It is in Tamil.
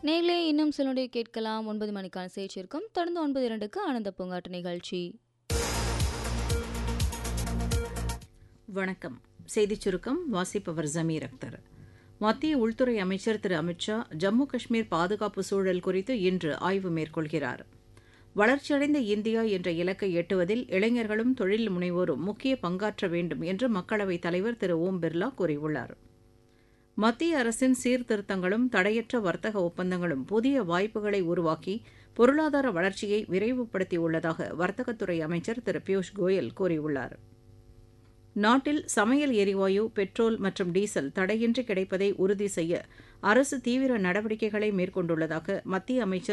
நேர்களே இன்னும் சிலருடைய கேட்கலாம் ஒன்பது மணிக்கான செய்தி இருக்கும் தொடர்ந்து ஒன்பது இரண்டுக்கு ஆனந்த பூங்காட்டு நிகழ்ச்சி வணக்கம் செய்திச் சுருக்கம் வாசிப்பவர் ஜமீர் அக்தர் மத்திய உள்துறை அமைச்சர் திரு அமித்ஷா ஜம்மு காஷ்மீர் பாதுகாப்பு சூழல் குறித்து இன்று ஆய்வு மேற்கொள்கிறார் வளர்ச்சியடைந்த இந்தியா என்ற இலக்கை எட்டுவதில் இளைஞர்களும் தொழில் முனைவோரும் முக்கிய பங்காற்ற வேண்டும் என்று மக்களவைத் தலைவர் திரு ஓம் பிர்லா கூறியுள்ளார் மத்திய அரசின் சீர்திருத்தங்களும் தடையற்ற வர்த்தக ஒப்பந்தங்களும் புதிய வாய்ப்புகளை உருவாக்கி பொருளாதார வளர்ச்சியை விரைவுபடுத்தியுள்ளதாக வர்த்தகத்துறை அமைச்சர் திரு பியூஷ் கோயல் கூறியுள்ளார் நாட்டில் சமையல் எரிவாயு பெட்ரோல் மற்றும் டீசல் தடையின்றி கிடைப்பதை உறுதி செய்ய அரசு தீவிர நடவடிக்கைகளை மேற்கொண்டுள்ளதாக மத்திய அமைச்சர்